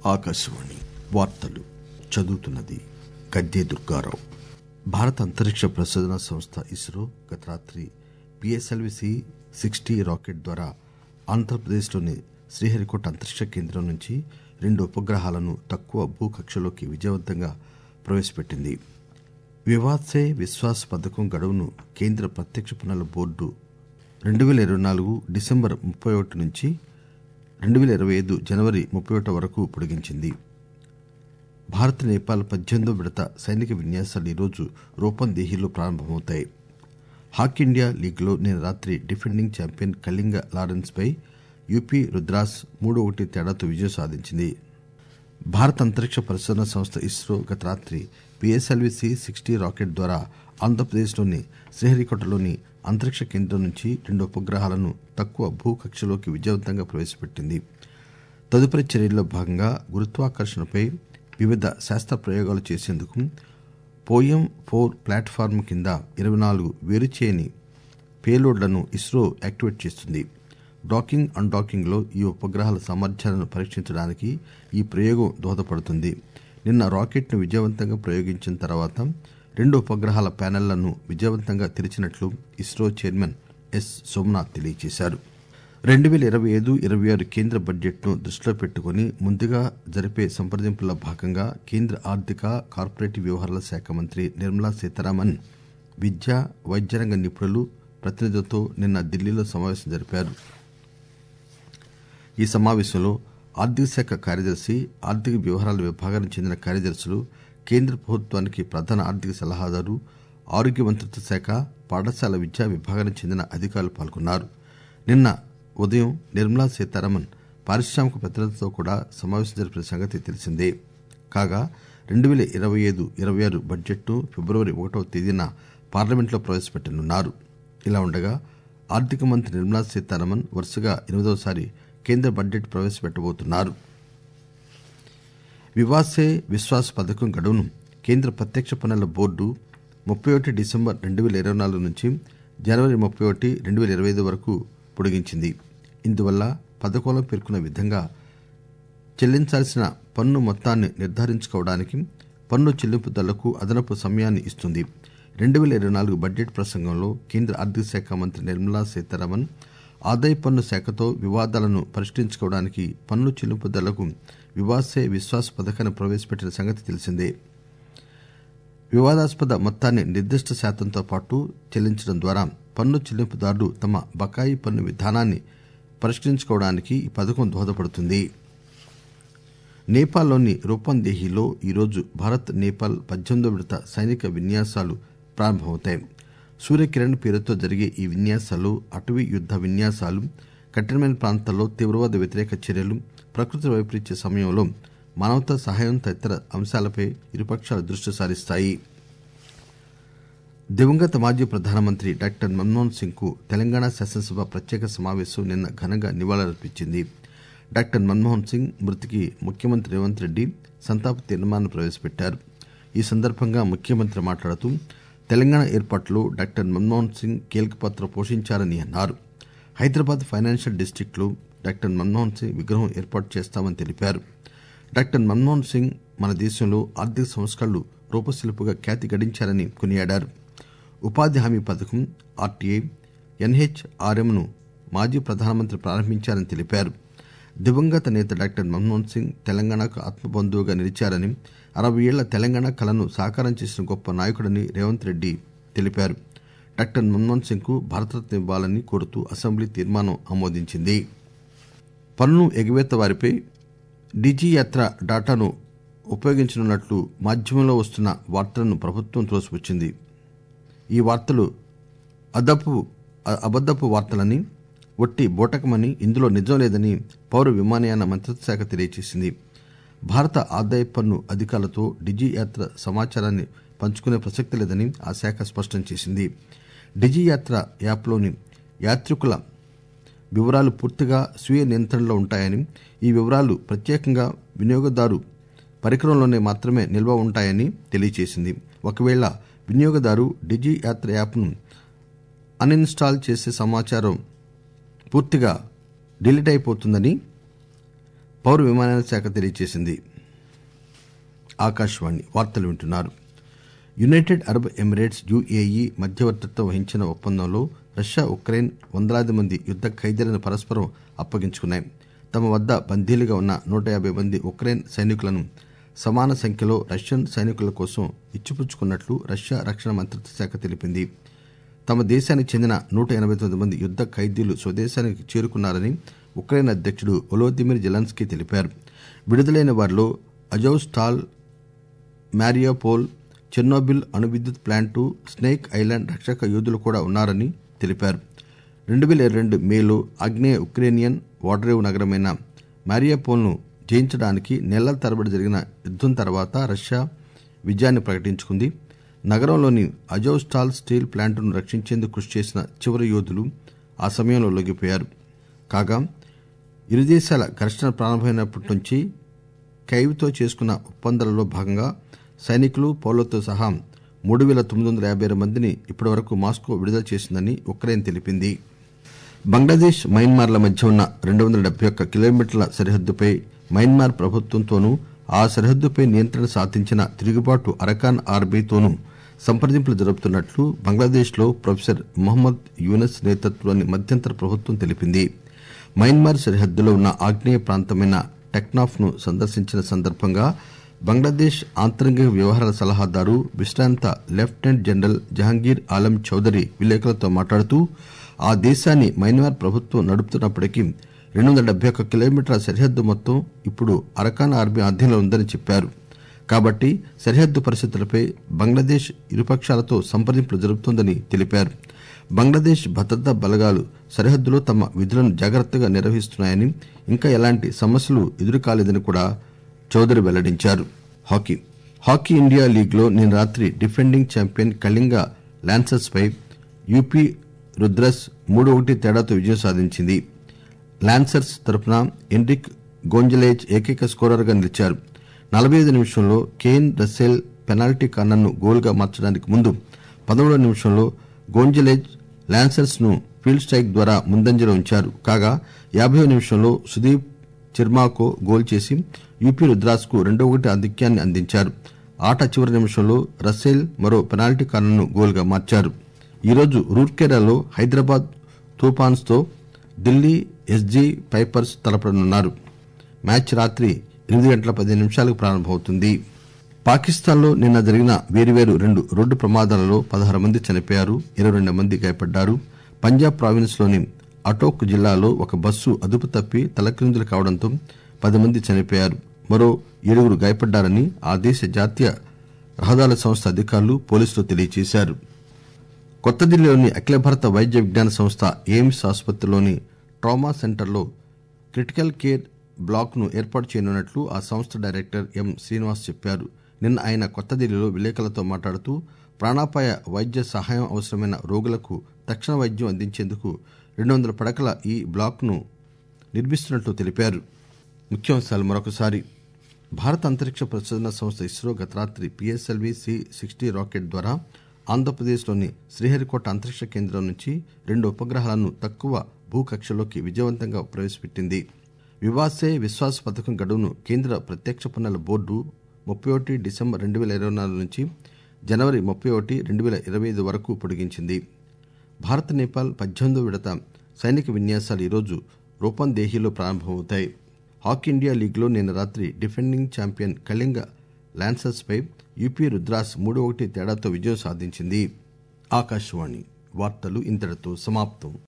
ఆకాశవాణి వార్తలు చదువుతున్నది గద్దె దుర్గారావు భారత అంతరిక్ష పరిశోధనా సంస్థ ఇస్రో గత రాత్రి పిఎస్ఎల్వి సి సిక్స్టీ రాకెట్ ద్వారా ఆంధ్రప్రదేశ్లోని శ్రీహరికోట అంతరిక్ష కేంద్రం నుంచి రెండు ఉపగ్రహాలను తక్కువ భూకక్షలోకి విజయవంతంగా ప్రవేశపెట్టింది వివాద్ సే విశ్వాస్ పథకం గడువును కేంద్ర ప్రత్యక్ష పన్నుల బోర్డు రెండు పేల ఇరవై నాలుగు డిసెంబర్ ముప్పై ఒకటి నుంచి రెండు పేల ఇరవై ఐదు జనవరి ముప్పై ఒకటి వరకు పొడిగించింది భారత్ నేపాల్ పద్దెనిమిదో విడత సైనిక విన్యాసాలు ఈరోజు రూపందేహీలో ప్రారంభమవుతాయి హాకీ ఇండియా లీగ్లో నిన్న రాత్రి డిఫెండింగ్ ఛాంపియన్ కళింగ లారెన్స్ పై యూపీ రుద్రాస్ మూడు ఒకటి తేడాతో విజయం సాధించింది భారత అంతరిక్ష పరిశోధనా సంస్థ ఇస్రో గత రాత్రి పిఎస్ఎల్వి సి సిక్స్టీ రాకెట్ ద్వారా ఆంధ్రప్రదేశ్లోని శ్రీహరికోటలోని అంతరిక్ష కేంద్రం నుంచి రెండు ఉపగ్రహాలను తక్కువ భూకక్షలోకి విజయవంతంగా ప్రవేశపెట్టింది తదుపరి చర్యల్లో భాగంగా గురుత్వాకర్షణపై వివిధ శాస్త్ర ప్రయోగాలు చేసేందుకు పోయం ఫోర్ ప్లాట్ఫారం కింద ఇరవై నాలుగు వేరుచేయని పేలోడ్లను ఇస్రో యాక్టివేట్ చేస్తుంది డాకింగ్ అన్డాకింగ్ లో ఈ ఉపగ్రహాల సామర్థ్యాలను పరీక్షించడానికి ఈ ప్రయోగం దోహదపడుతుంది నిన్న రాకెట్ ను విజయవంతంగా ప్రయోగించిన తర్వాత రెండు ఉపగ్రహాల ప్యానెళ్లను విజయవంతంగా తెరిచినట్లు ఇస్రో చైర్మన్ ఎస్ సోమనాథ్ తెలియజేశారు రెండు పేల ఇరవై ఐదు ఇరవై ఆరు కేంద్ర బడ్జెట్ ను దృష్టిలో పెట్టుకుని ముందుగా జరిపే సంప్రదింపుల్లో భాగంగా కేంద్ర ఆర్థిక కార్పొరేట్ వ్యవహారాల శాఖ మంత్రి నిర్మలా సీతారామన్ విద్య వైద్య రంగ నిపుణులు ప్రతినిధులతో నిన్న ఢిల్లీలో సమావేశం జరిపారు ఈ సమావేశంలో ఆర్థిక శాఖ కార్యదర్శి ఆర్థిక వ్యవహారాల విభాగానికి చెందిన కార్యదర్శులు కేంద్ర ప్రభుత్వానికి ప్రధాన ఆర్థిక సలహాదారు ఆరోగ్య మంత్రిత్వ శాఖ పాఠశాల విద్యా విభాగానికి చెందిన అధికారులు పాల్గొన్నారు నిన్న ఉదయం నిర్మలా సీతారామన్ పారిశ్రామిక ప్రతినిధులతో కూడా సమావేశం జరిపిన సంగతి తెలిసిందే కాగా రెండు పేల ఇరవై ఐదు ఇరవై ఆరు బడ్జెట్ను ఫిబ్రవరి ఒకటవ తేదీన పార్లమెంట్లో ప్రవేశపెట్టనున్నారు ఇలా ఉండగా ఆర్థిక మంత్రి నిర్మలా సీతారామన్ వరుసగా ఎనిమిదవసారి కేంద్ర బడ్జెట్ ప్రవేశపెట్టబోతున్నారు వివాద్ సే విశ్వాస్ పథకం గడువును కేంద్ర ప్రత్యక్ష పన్నుల బోర్డు ముప్పై ఒకటి డిసెంబర్ రెండు పేల ఇరవై నాలుగు నుంచి జనవరి ముప్పై ఒకటి రెండు పేల ఇరవై ఐదు వరకు పొడిగించింది ఇందువల్ల పథకంలో పేర్కొన్న విధంగా చెల్లించాల్సిన పన్ను మొత్తాన్ని నిర్ధారించుకోవడానికి పన్ను చెల్లింపుదారులకు అదనపు సమయాన్ని ఇస్తుంది రెండు పేల ఇరవై నాలుగు బడ్జెట్ ప్రసంగంలో కేంద్ర ఆర్థిక శాఖ మంత్రి నిర్మలా సీతారామన్ ఆదాయ పన్ను శాఖతో వివాదాలను పరిష్కరించుకోవడానికి పన్ను చెల్లింపుదారులకు వివాద్ సే విశ్వాస్ పథకాన్ని ప్రవేశపెట్టిన సంగతి తెలిసిందే వివాదాస్పద మొత్తాన్ని నిర్దిష్ట శాతంతో పాటు చెల్లించడం ద్వారా పన్ను చెల్లింపుదారులు తమ బకాయి పన్ను విధానాన్ని పరిష్కరించుకోవడానికి ఈ పథకం దోహదపడుతుంది నేపాల్లోని రూపందేహీలో ఈరోజు భారత్ నేపాల్ పద్దెనిమిదో విడత సైనిక విన్యాసాలు ప్రారంభమవుతాయి సూర్యకిరణ్ పేరుతో జరిగే ఈ విన్యాసాలు అటవీ యుద్ద విన్యాసాలు కఠినమైన ప్రాంతాల్లో తీవ్రవాద వ్యతిరేక చర్యలు ప్రకృతి వైపరీత్య సమయంలో మానవతా సహాయం తదితర అంశాలపై ఇరుపక్షాలు దృష్టి సారిస్తాయి దివంగత మాజీ ప్రధానమంత్రి డాక్టర్ మన్మోహన్ సింగ్ కు తెలంగాణ శాసనసభ ప్రత్యేక సమావేశం నిన్న ఘనంగా నివాళులర్పించింది డాక్టర్ మన్మోహన్ సింగ్ మృతికి ముఖ్యమంత్రి రేవంత్ రెడ్డి సంతాప తీర్మానం ప్రవేశపెట్టారు ఈ సందర్భంగా ముఖ్యమంత్రి మాట్లాడుతూ తెలంగాణ ఏర్పాటులో డాక్టర్ మన్మోహన్ సింగ్ కీలక పాత్ర పోషించారని అన్నారు హైదరాబాద్ ఫైనాన్షియల్ డిస్టిక్ట్ లో డాక్టర్ మన్మోహన్ సింగ్ విగ్రహం ఏర్పాటు చేస్తామని తెలిపారు డాక్టర్ మన్మోహన్ సింగ్ మన దేశంలో ఆర్థిక సంస్కరణలు రూపశిల్పుగా ఖ్యాతి గడించారని కొనియాడారు ఉపాధి హామీ పథకం ఆర్టీఐ ఎన్హెచ్ఆర్ఎం ను మాజీ ప్రధానమంత్రి ప్రారంభించారని తెలిపారు దివంగత నేత డాక్టర్ మన్మోహన్ సింగ్ తెలంగాణకు ఆత్మబంధువుగా నిలిచారని అరవై ఏళ్ల తెలంగాణ కలను సాకారం చేసిన గొప్ప నాయకుడని రేవంత్ రెడ్డి తెలిపారు డాక్టర్ మన్మోహన్ సింగ్ కు భారతరత్న ఇవ్వాలని కోరుతూ అసెంబ్లీ తీర్మానం ఆమోదించింది పన్ను ఎగవేత వారిపై డిజి యాత్ర డాటాను ఉపయోగించనున్నట్లు మాధ్యమంలో వస్తున్న వార్తలను ప్రభుత్వం త్రోసిపుచ్చింది ఈ వార్తలు అదపు అబద్దపు వార్తలని ఒట్టి బోటకమని ఇందులో నిజం లేదని పౌర విమానయాన మంత్రిత్వ శాఖ తెలియజేసింది భారత ఆదాయ పన్ను అధికారులతో డిజి యాత్ర సమాచారాన్ని పంచుకునే ప్రసక్తి లేదని ఆ శాఖ స్పష్టం చేసింది డిజి యాత్ర యాప్లోని యాత్రికుల వివరాలు పూర్తిగా స్వీయ నియంత్రణలో ఉంటాయని ఈ వివరాలు ప్రత్యేకంగా వినియోగదారు పరికరంలోనే మాత్రమే నిల్వ ఉంటాయని తెలియజేసింది ఒకవేళ వినియోగదారు డిజి యాత్ర యాప్ను అన్ఇన్స్టాల్ చేసే సమాచారం పూర్తిగా డిలీట్ అయిపోతుందని పౌర విమానయాన శాఖ తెలియజేసింది ఆకాశవాణి వార్తలు వింటున్నారు యునైటెడ్ అరబ్ ఎమిరేట్స్ యుఏఈ మధ్యవర్తిత్వం వహించిన ఒప్పందంలో రష్యా ఉక్రెయిన్ వందలాది మంది యుద్ద ఖైదీలను పరస్పరం అప్పగించుకున్నాయి తమ వద్ద బందీలుగా ఉన్న నూట యాబై మంది ఉక్రెయిన్ సైనికులను సమాన సంఖ్యలో రష్యన్ సైనికుల కోసం ఇచ్చిపుచ్చుకున్నట్లు రష్యా రక్షణ మంత్రిత్వ శాఖ తెలిపింది తమ దేశానికి చెందిన నూట ఎనబై తొమ్మిది మంది యుద్ద ఖైదీలు స్వదేశానికి చేరుకున్నారని ఉక్రెయిన్ అధ్యక్షుడు ఒలోదిమిర్ జెలెన్స్కీ తెలిపారు విడుదలైన వారిలో అజౌస్టాల్ మ్యారియోపోల్ చెర్నోబిల్ అణు విద్యుత్ ప్లాంటు స్నేక్ ఐలాండ్ రక్షక యోధులు కూడా ఉన్నారని తెలిపారు రెండు పేల ఇరవై రెండు మేలో ఆగ్నేయ ఉక్రేనియన్ ఓడరేవు నగరమైన మ్యారియోపోల్ను జయించడానికి నెలల తరబడి జరిగిన యుద్దం తర్వాత రష్యా విజయాన్ని ప్రకటించుకుంది నగరంలోని అజోస్టాల్ స్టీల్ ప్లాంటును రక్షించేందుకు కృషి చేసిన చివరి యోధులు ఆ సమయంలో లొంగిపోయారు కాగా ఇరు దేశాల ఘర్షణ ప్రారంభమైనప్పటి నుంచి కైవ్తో చేసుకున్న ఒప్పందాలలో భాగంగా సైనికులు పౌరులతో సహా మూడు పేల తొమ్మిది వందల యాబై ఆరు మందిని ఇప్పటివరకు మాస్కో విడుదల చేసిందని ఉక్రెయిన్ తెలిపింది బంగ్లాదేశ్ మయన్మార్ల మధ్య ఉన్న రెండు వందల డెబ్బై ఒక్క కిలోమీటర్ల సరిహద్దుపై మయన్మార్ ప్రభుత్వంతోనూ ఆ సరిహద్దుపై నియంత్రణ సాధించిన తిరుగుబాటు అరకాన్ ఆర్మీతోనూ సంప్రదింపులు జరుపుతున్నట్లు బంగ్లాదేశ్లో ప్రొఫెసర్ మొహమ్మద్ యూనస్ నేతృత్వంలోని మధ్యంతర ప్రభుత్వం తెలిపింది మయన్మార్ సరిహద్దులో ఉన్న ఆగ్నేయ ప్రాంతమైన టెక్నాఫ్ ను సందర్శించిన సందర్భంగా బంగ్లాదేశ్ ఆంతరంగిక వ్యవహారాల సలహాదారు విశ్రాంత లెఫ్టినెంట్ జనరల్ జహంగీర్ ఆలం చౌదరి విలేకరులతో మాట్లాడుతూ ఆ దేశాన్ని మయన్మార్ ప్రభుత్వం నడుపుతున్నప్పటికీ రెండు వందల డెబ్బై ఒక్క కిలోమీటర్ల సరిహద్దు మొత్తం ఇప్పుడు అరకాన్ ఆర్మీ ఆధీనంలో ఉందని చెప్పారు కాబట్టి సరిహద్దు పరిస్థితులపై బంగ్లాదేశ్ ఇరుపక్షాలతో సంప్రదింపులు జరుపుతోందని తెలిపారు బంగ్లాదేశ్ భద్రతా బలగాలు సరిహద్దులో తమ విధులను జాగ్రత్తగా నిర్వహిస్తున్నాయని ఇంకా ఎలాంటి సమస్యలు ఎదురుకాలేదని కూడా చౌదరి వెల్లడించారు హాకీ హాకీ ఇండియా లీగ్ లో నిన్న రాత్రి డిఫెండింగ్ ఛాంపియన్ కళింగ లాన్సర్స్ పై యూపీ రుద్రస్ మూడు ఒకటి తేడాతో విజయం సాధించింది లాన్సర్స్ తరపున ఎన్రిక్ గోంజలేజ్ ఏకైక స్కోరర్ గా నిలిచారు నలభై ఐదు నిమిషంలో కేన్ రస్సెల్ పెనాల్టీ కార్నర్ ను గోల్ గా మార్చడానికి ముందు పదమూడవ నిమిషంలో గోంజలేజ్ లాన్సర్స్ ను ఫీల్డ్ స్ట్రైక్ ద్వారా ముందంజలో ఉంచారు కాగా యాభైవ నిమిషంలో సుదీప్ చిర్మాకో గోల్ చేసి యూపీ రుద్రాస్ కు రెండో ఒకటి ఆధిక్యాన్ని అందించారు ఆట చివరి నిమిషంలో రస్సెల్ మరో పెనాల్టీ కార్నర్ ను గోల్ గా మార్చారు ఈరోజు రూర్కెరాలో హైదరాబాద్ తూఫాన్స్ తో ఢిల్లీ ఎస్జీ పైపర్స్ తలపడనున్నారు మ్యాచ్ రాత్రి ఎనిమిది గంటల పదిహేను నిమిషాలకు ప్రారంభమవుతుంది పాకిస్తాన్లో నిన్న జరిగిన వేర్వేరు రెండు రోడ్డు ప్రమాదాలలో పదహారు మంది చనిపోయారు ఇరవై రెండు మంది గాయపడ్డారు పంజాబ్ ప్రావిన్స్ లోని అటోక్ జిల్లాలో ఒక బస్సు అదుపు తప్పి తలక్రిందులు కావడంతో పది మంది చనిపోయారు మరో ఏడుగురు గాయపడ్డారని ఆ దేశ జాతీయ రహదారుల సంస్థ అధికారులు పోలీసులు తెలియజేశారు కొత్త ఢిల్లీలోని అఖిల భారత వైద్య విజ్ఞాన సంస్థ ఎయిమ్స్ ఆసుపత్రిలోని ట్రామా సెంటర్లో క్రిటికల్ కేర్ బ్లాక్ ను ఏర్పాటు చేయనున్నట్లు ఆ సంస్థ డైరెక్టర్ ఎం శ్రీనివాస్ చెప్పారు నిన్న ఆయన కొత్త ఢిల్లీలో విలేకరులతో మాట్లాడుతూ ప్రాణాపాయ వైద్య సహాయం అవసరమైన రోగులకు తక్షణ వైద్యం అందించేందుకు రెండు వందల పడకల ఈ బ్లాక్ ను నిర్మిస్తున్నట్లు తెలిపారు ముఖ్యాంశాలు మరొకసారి భారత అంతరిక్ష పరిశోధన సంస్థ ఇస్రో గత రాత్రి పిఎస్ఎల్వి సి సిక్స్టీ రాకెట్ ద్వారా ఆంధ్రప్రదేశ్లోని శ్రీహరికోట అంతరిక్ష కేంద్రం నుంచి రెండు ఉపగ్రహాలను తక్కువ భూకక్షలోకి విజయవంతంగా ప్రవేశపెట్టింది వివాసే విశ్వాస్ పథకం గడువును కేంద్ర ప్రత్యక్ష పన్నుల బోర్డు ముప్పై ఒకటి డిసెంబర్ రెండు వేల ఇరవై నాలుగు నుంచి జనవరి ముప్పై ఒకటి రెండు వేల ఇరవై ఐదు వరకు పొడిగించింది భారత్ నేపాల్ పద్దెనిమిదో విడత సైనిక విన్యాసాలు ఈరోజు రూపందేహీలో ప్రారంభమవుతాయి హాకీ ఇండియా లీగ్లో నిన్న రాత్రి డిఫెండింగ్ ఛాంపియన్ కళింగ లాన్సర్స్ పై యూపీ రుద్రాస్ మూడు ఒకటి తేడాతో విజయం సాధించింది ఆకాశవాణి వార్తలు ఇంతటితో సమాప్తం